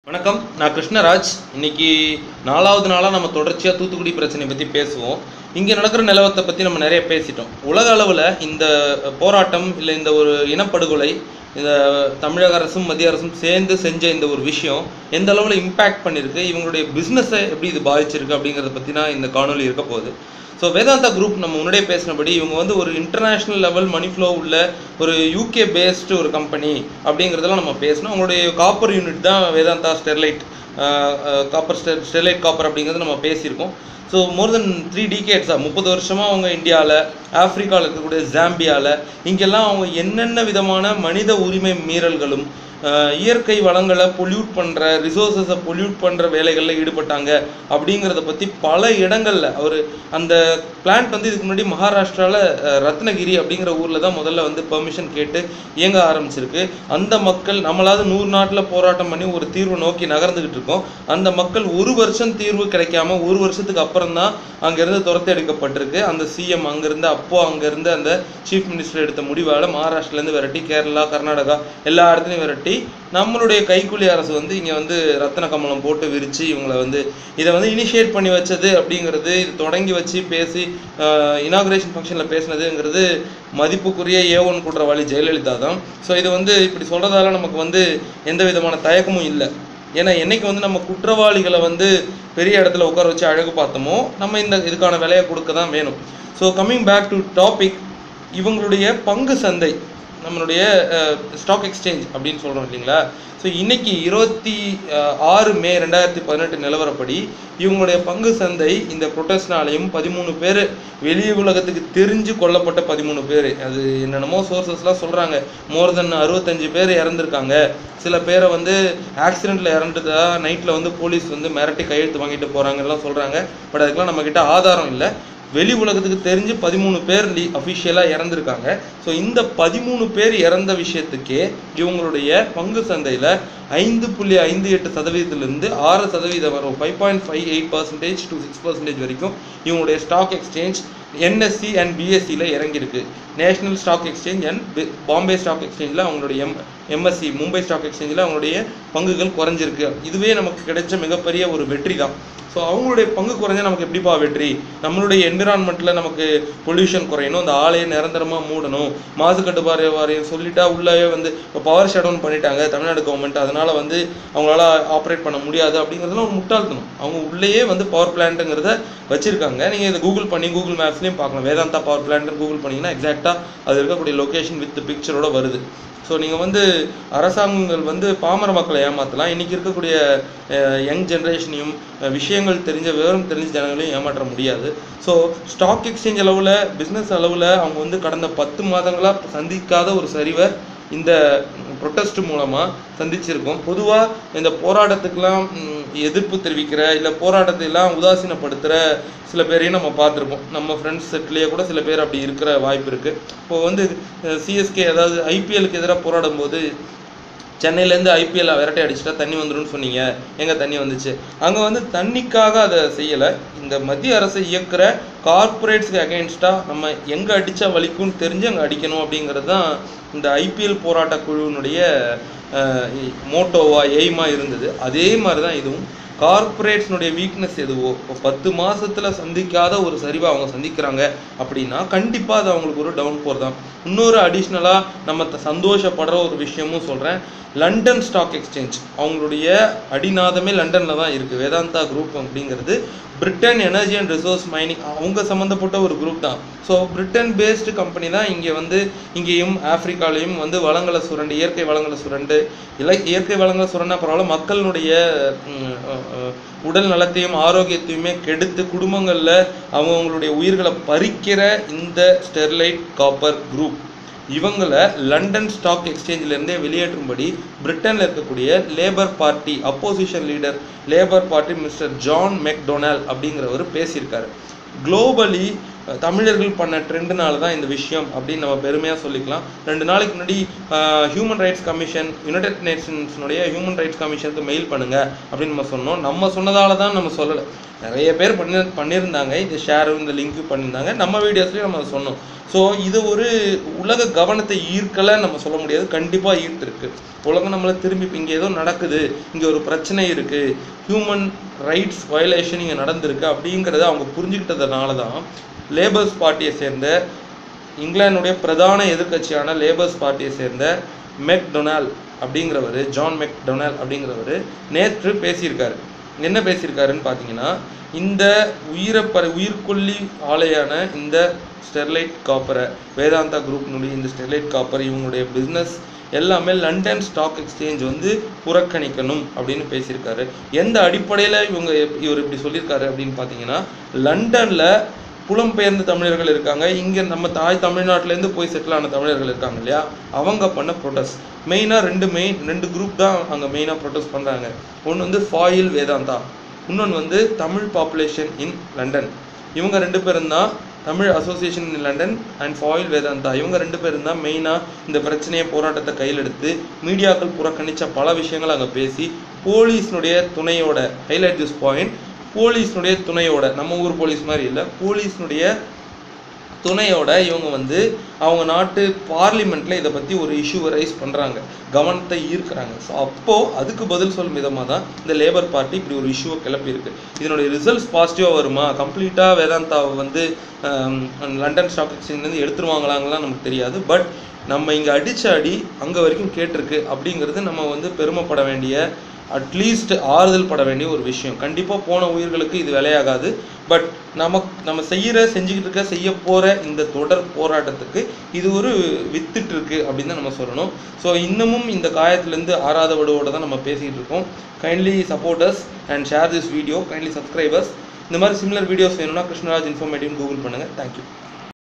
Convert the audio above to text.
வணக்கம் நான் கிருஷ்ணராஜ் இன்னைக்கு நாலாவது நாளாக நம்ம தொடர்ச்சியாக தூத்துக்குடி பிரச்சனை பற்றி பேசுவோம் இங்கே நடக்கிற நிலவரத்தை பற்றி நம்ம நிறைய பேசிட்டோம் உலக அளவில் இந்த போராட்டம் இல்லை இந்த ஒரு இனப்படுகொலை இந்த தமிழக அரசும் மத்திய அரசும் சேர்ந்து செஞ்ச இந்த ஒரு விஷயம் எந்த அளவில் இம்பேக்ட் பண்ணியிருக்கு இவங்களுடைய பிஸ்னஸை எப்படி இது பாதிச்சிருக்கு அப்படிங்கிறத பற்றி தான் இந்த காணொலி இருக்க போகுது ஸோ வேதாந்தா குரூப் நம்ம முன்னாடியே பேசினபடி இவங்க வந்து ஒரு இன்டர்நேஷ்னல் லெவல் மணி ஃப்ளோ உள்ள ஒரு யூகே பேஸ்டு ஒரு கம்பெனி அப்படிங்கிறதெல்லாம் நம்ம பேசணும் அவங்களுடைய காப்பர் யூனிட் தான் வேதாந்தா ஸ்டெர்லைட் காப்பர் ஸ்டெர் ஸ்டெர்லைட் காப்பர் அப்படிங்கிறது நம்ம பேசியிருக்கோம் ஸோ மோர் தென் த்ரீ டிகேட்ஸாக முப்பது வருஷமாக அவங்க இந்தியாவில் ஆப்பிரிக்காவில் இருக்கக்கூடிய ஜாம்பியாவில் இங்கெல்லாம் அவங்க என்னென்ன விதமான மனித உரிமை மீறல்களும் அஹ், இயற்கை வளங்களை பொல்யூட் பண்ணுற ரிசோர்ஸஸை பொல்யூட் பண்ணுற வேலைகளில் ஈடுபட்டாங்க அப்படிங்கிறத பற்றி பல இடங்களில் அவர் அந்த பிளான்ட் வந்து இதுக்கு முன்னாடி மகாராஷ்டிராவில் ரத்னகிரி அப்படிங்கிற ஊரில் தான் முதல்ல வந்து பெர்மிஷன் கேட்டு இயங்க ஆரம்பிச்சிருக்கு அந்த மக்கள் நம்மளாவது நூறு நாட்டில் போராட்டம் பண்ணி ஒரு தீர்வு நோக்கி நகர்ந்துக்கிட்டு இருக்கோம் அந்த மக்கள் ஒரு வருஷம் தீர்வு கிடைக்காம ஒரு வருஷத்துக்கு அப்புறம் தான் அங்கேருந்து துரத்தி எடுக்கப்பட்டிருக்கு அந்த சிஎம் அங்கேருந்து அப்போ அங்கேருந்து அந்த சீஃப் மினிஸ்டர் எடுத்த முடிவால் மகாராஷ்டிரலேருந்து விரட்டி கேரளா கர்நாடகா எல்லா இடத்துலையும் விரட்டி நம்மளுடைய கைக்கூலி அரசு வந்து இங்கே வந்து ரத்தன கமலம் போட்டு விரித்து இவங்களை வந்து இதை வந்து இனிஷியேட் பண்ணி வச்சது அப்படிங்கிறது இது தொடங்கி வச்சு பேசி இனாகுரேஷன் ஃபங்க்ஷனில் பேசினதுங்கிறது மதிப்புக்குரிய ஏ ஒன் குற்றவாளி ஜெயலலிதா தான் ஸோ இது வந்து இப்படி சொல்கிறதால நமக்கு வந்து எந்த விதமான தயக்கமும் இல்லை ஏன்னா என்னைக்கு வந்து நம்ம குற்றவாளிகளை வந்து பெரிய இடத்துல உட்கார வச்சு அழகு பார்த்தோமோ நம்ம இந்த இதுக்கான விலையை கொடுக்க தான் வேணும் so coming back to topic இவங்களுடைய பங்கு சந்தை நம்மளுடைய ஸ்டாக் எக்ஸ்சேஞ்ச் அப்படின்னு சொல்கிறோம் இல்லைங்களா ஸோ இன்னைக்கு இருபத்தி அஹ், ஆறு மே ரெண்டாயிரத்தி பதினெட்டு நிலவரப்படி இவங்களுடைய பங்கு சந்தை இந்த ப்ரொட்டஸ்ட்னாலையும் பதிமூணு பேர் வெளி உலகத்துக்கு தெரிஞ்சு கொல்லப்பட்ட பதிமூணு பேர் அது என்னென்னமோ சோர்சஸ்லாம் சொல்கிறாங்க மோர் தென் அறுபத்தஞ்சு பேர் இறந்துருக்காங்க சில பேரை வந்து ஆக்சிடெண்ட்டில் இறந்துட்டதா நைட்டில் வந்து போலீஸ் வந்து மிரட்டி கையெழுத்து வாங்கிட்டு போகிறாங்கலாம் சொல்கிறாங்க பட் அதுக்கெல்லாம் நம்மக்கிட்ட ஆதாரம் இல்லை வெளி உலகத்துக்கு தெரிஞ்சு பதிமூணு பேர் லீ அஃபிஷியலாக இறந்துருக்காங்க ஸோ இந்த பதிமூணு பேர் இறந்த விஷயத்துக்கே இவங்களுடைய பங்கு சந்தையில் ஐந்து புள்ளி ஐந்து எட்டு சதவீதத்திலிருந்து ஆறு சதவீதம் வரும் five point five eight percentage to six percentage வரைக்கும் இவங்களுடைய ஸ்டாக் எக்ஸ்சேஞ்ச் என்எஸ்சி அண்ட் பிஎஸ்சியில் இறங்கியிருக்கு national stock exchange and Bombay stock எக்ஸ்சேஞ்சில் அவங்களுடைய எம் எம்எஸ்சி மும்பை ஸ்டாக் எக்ஸ்சேஞ்சில் அவங்களுடைய பங்குகள் குறைஞ்சிருக்கு இதுவே நமக்கு கிடைச்ச மிகப்பெரிய ஒரு வெற்றி தான் ஸோ அவங்களுடைய பங்கு குறைஞ்சா நமக்கு எப்படிப்பா வெற்றி நம்மளுடைய என்விரான்மெண்ட்டில் நமக்கு பொல்யூஷன் குறையணும் அந்த ஆலையை நிரந்தரமாக மூடணும் மாசு கட்டுப்பாடு வாரியம் சொல்லிட்டா உள்ளவே வந்து இப்போ பவர் ஷட் டவுன் பண்ணிட்டாங்க தமிழ்நாடு கவர்மெண்ட் அதனால வந்து அவங்களால ஆப்ரேட் பண்ண முடியாது அப்படிங்கிறதுலாம் ஒரு முட்டாள்தனம் அவங்க உள்ளேயே வந்து பவர் பிளான்ட்டுங்கிறத வச்சிருக்காங்க நீங்கள் இதை கூகுள் பண்ணி கூகுள் மேப்ஸ்லையும் பார்க்கலாம் வேதாந்தா பவர் பிளான்ட்னு கூகுள் பண்ணிங்கன்னா எக்ஸாக்டாக அது இருக்கக்கூடிய லொக்கேஷன் வித் பிக்சரோட வருது ஸோ நீங்கள் வந்து அரசாங்கங்கள் வந்து பாமர மக்களை ஏமாற்றலாம் இன்றைக்கி இருக்கக்கூடிய யங் ஜென்ரேஷனையும் விஷயங்கள் தெரிஞ்ச விவரம் தெரிஞ்ச ஜனங்களையும் ஏமாற்ற முடியாது ஸோ ஸ்டாக் எக்ஸ்சேஞ்ச் அளவில் பிஸ்னஸ் அளவில் அவங்க வந்து கடந்த பத்து மாதங்களாக சந்திக்காத ஒரு சரிவை இந்த ப்ரொட்டஸ்ட் மூலமாக சந்திச்சிருக்கோம் பொதுவாக இந்த போராட்டத்துக்கெல்லாம் ம், எதிர்ப்பு தெரிவிக்கிற இல்லை போராட்டத்தை எல்லாம் உதாசீனப்படுத்துகிற சில பேரையும் நம்ம பார்த்துருப்போம் நம்ம ஃப்ரெண்ட்ஸ் செட்லேயே கூட சில பேர் அப்படி இருக்கிற வாய்ப்பு இருக்குது இப்போ வந்து சிஎஸ்கே அதாவது ஐபிஎலுக்கு எதிராக போராடும் போது சென்னையிலேருந்து ஐபிஎல் விரட்டை அடிச்சுட்டா தண்ணி வந்துரும்னு சொன்னீங்க எங்கே தண்ணி வந்துச்சு அங்கே வந்து தண்ணிக்காக அதை செய்யலை இந்த மத்திய அரசை இயக்குற கார்ப்பரேட்ஸ்க்கு அகெயின்ஸ்டாக நம்ம எங்கே அடித்தா வலிக்கும்னு தெரிஞ்சு அங்கே அடிக்கணும் அப்படிங்கிறது தான் இந்த ஐபிஎல் போராட்ட குழுவினுடைய மோட்டோவா எய்மா இருந்தது அதே மாதிரி தான் இதுவும் கார்ப்பரேட்ஸ்னுடைய வீக்னஸ் எதுவோ இப்போ பத்து மாசத்துல சந்திக்காத ஒரு சரிவை அவங்க சந்திக்கிறாங்க அப்படின்னா கண்டிப்பாக அது அவங்களுக்கு ஒரு டவுன் போர் தான் இன்னொரு அடிஷ்னலாக நம்ம த- சந்தோஷப்படுற ஒரு விஷயமும் சொல்கிறேன் லண்டன் ஸ்டாக் எக்ஸ்சேஞ்ச் அவங்களுடைய அடிநாதமே லண்டனில் தான் இருக்குது வேதாந்தா குரூப் அப்படிங்கிறது Britain energy and resource mining அவங்க சம்மந்தப்பட்ட ஒரு குரூப் தான் ஸோ பிரிட்டன் பேஸ்டு கம்பெனி தான் இங்கே வந்து இங்கேயும் ஆப்பிரிக்காலையும் வந்து வளங்களை சுரண்டு இயற்கை வளங்களை சுரண்டு இல்லை இயற்கை வளங்களை சுரண்டா பரவாயில்ல மக்களுடைய ம், அஹ், அஹ், உடல் நலத்தையும் ஆரோக்கியத்தையுமே கெடுத்து குடும்பங்களில் அவங்கவுங்களுடைய உயிர்களை பறிக்கிற இந்த ஸ்டெர்லைட் காப்பர் குரூப் இவங்களை லண்டன் ஸ்டாக் எக்ஸ்சேஞ்சிலேருந்தே வெளியேற்றும்படி பிரிட்டனில் இருக்கக்கூடிய Labour Party opposition leader Labour Party mister John McDonald அப்படிங்கிறவர் பேசியிருக்காரு குளோபலி அஹ், தமிழர்கள் பண்ண ட்ரெண்டுனால தான் இந்த விஷயம் அப்படின்னு நம்ம பெருமையாக சொல்லிக்கலாம் ரெண்டு நாளைக்கு முன்னாடி ஹியூமன் ரைட்ஸ் கமிஷன் யுனைடெட் நேஷன்ஸ்னுடைய ஹியூமன் ரைட்ஸ் கமிஷனுக்கு மெயில் பண்ணுங்க அப்படின்னு நம்ம சொன்னோம் நம்ம சொன்னதால தான் நம்ம சொல்லலை நிறைய பேர் பண்ணி பண்ணியிருந்தாங்க இந்த ஷேரும் இந்த லிங்க்கும் பண்ணியிருந்தாங்க நம்ம வீடியோஸ்லேயும் நம்ம அதை சொன்னோம் ஸோ இது ஒரு உலக கவனத்தை ஈர்க்கலை நம்ம சொல்ல முடியாது கண்டிப்பாக ஈர்த்திருக்கு உலகம் நம்மளை திரும்பி இப்போ இங்கே ஏதோ நடக்குது இங்கே ஒரு பிரச்சனை இருக்குது ஹியூமன் ரைட்ஸ் வயலேஷன் இங்கே நடந்திருக்கு அப்படிங்கிறத அவங்க புரிஞ்சுக்கிட்டதுனால தான் லேபர்ஸ் பார்ட்டியை சேர்ந்த இங்கிலாந்துடைய பிரதான எதிர்க்கட்சியான லேபர்ஸ் பார்ட்டியை சேர்ந்த மெக் டொனால்ட் அப்படிங்கிறவர் ஜான் மெக் டொனால்ட் அப்படிங்கிறவர் நேற்று பேசியிருக்காரு என்ன பேசியிருக்காருன்னு பார்த்தீங்கன்னா இந்த உயிரப்பற உயிர்கொல்லி ஆலையான இந்த ஸ்டெர்லைட் காப்பரை வேதாந்தா குரூப்னுடைய இந்த ஸ்டெர்லைட் காப்பர் இவங்களுடைய பிஸ்னஸ் எல்லாமே லண்டன் ஸ்டாக் எக்ஸ்சேஞ்ச் வந்து புறக்கணிக்கணும் அப்படின்னு பேசியிருக்காரு எந்த அடிப்படையில் இவங்க எப்- இவர் இப்படி சொல்லியிருக்காரு அப்படின்னு பார்த்தீங்கன்னா லண்டனில் புலம்பெயர்ந்த தமிழர்கள் இருக்காங்க இங்கே நம்ம தாய் தமிழ்நாட்டிலேருந்து போய் செட்டில் ஆன தமிழர்கள் இருக்காங்க இல்லையா அவங்க பண்ண ப்ரொட்டஸ்ட் மெயினாக ரெண்டு மெயின் ரெண்டு குரூப் தான் அங்கே மெயினாக ப்ரொட்டஸ்ட் பண்ணுறாங்க ஒன்று வந்து ஃபாயில் வேதாந்தா இன்னொன்று வந்து தமிழ் பாப்புலேஷன் இன் லண்டன் இவங்க ரெண்டு பேரும் தான் Tamil association in London and Foil Vedanta இவங்க ரெண்டு பேரும் தான் மெயினாக இந்த பிரச்சனையை போராட்டத்தை கையில் எடுத்து மீடியாக்கள் புறக்கணித்த பல விஷயங்கள் அங்கே பேசி போலீஸ்னுடைய துணையோட ஹைலைட் திஸ் பாயிண்ட் போலீஸ்னுடைய துணையோட நம்ம ஊர் போலீஸ் மாதிரி இல்லை போலீஸ்னுடைய துணையோட இவங்க வந்து அவங்க நாட்டு பார்லிமெண்ட்ல இதை பற்றி ஒரு இஷ்யூவை ரைஸ் பண்ணுறாங்க கவனத்தை ஈர்க்கிறாங்க ஸோ அப்போது அதுக்கு பதில் சொல்லும் விதமாக தான் இந்த லேபர் பார்ட்டி இப்படி ஒரு இஷ்யூவை கிளப்பியிருக்கு இதனுடைய ரிசல்ட்ஸ் பாசிட்டிவாக வருமா கம்ப்ளீட்டாக வேதாந்தாவை வந்து ஆம், லண்டன் ஸ்டாக் எக்ஸ்சேஞ்ச்லேருந்து எடுத்துருவாங்களாங்கலாம் நமக்கு தெரியாது பட் நம்ம இங்கே அடிச்ச அடி அங்கே வரைக்கும் கேட்டிருக்கு அப்படிங்கிறது நம்ம வந்து பெருமைப்பட வேண்டிய அட்லீஸ்ட் ஆறுதல் பட வேண்டிய ஒரு விஷயம் கண்டிப்பாக போன உயிர்களுக்கு இது விலையாகாது பட் நமக்கு நம்ம செய்கிற செஞ்சுக்கிட்டு இருக்க செய்ய போகிற இந்த தொடர் போராட்டத்துக்கு இது ஒரு வித்துட்டு இருக்கு அப்படின்னு தான் நம்ம சொல்லணும் ஸோ இன்னமும் இந்த காயத்துலேருந்து ஆறாத வடுவோட தான் நம்ம பேசிக்கிட்டு இருக்கோம் kindly supporters and share this video kindly subscribers இந்த மாதிரி சிமிலர் வீடியோஸ் வேணும்னா கிருஷ்ணராஜ் இன்ஃபர்மேட்டிவ் கூகுள் பண்ணுங்கள் தேங்க்யூ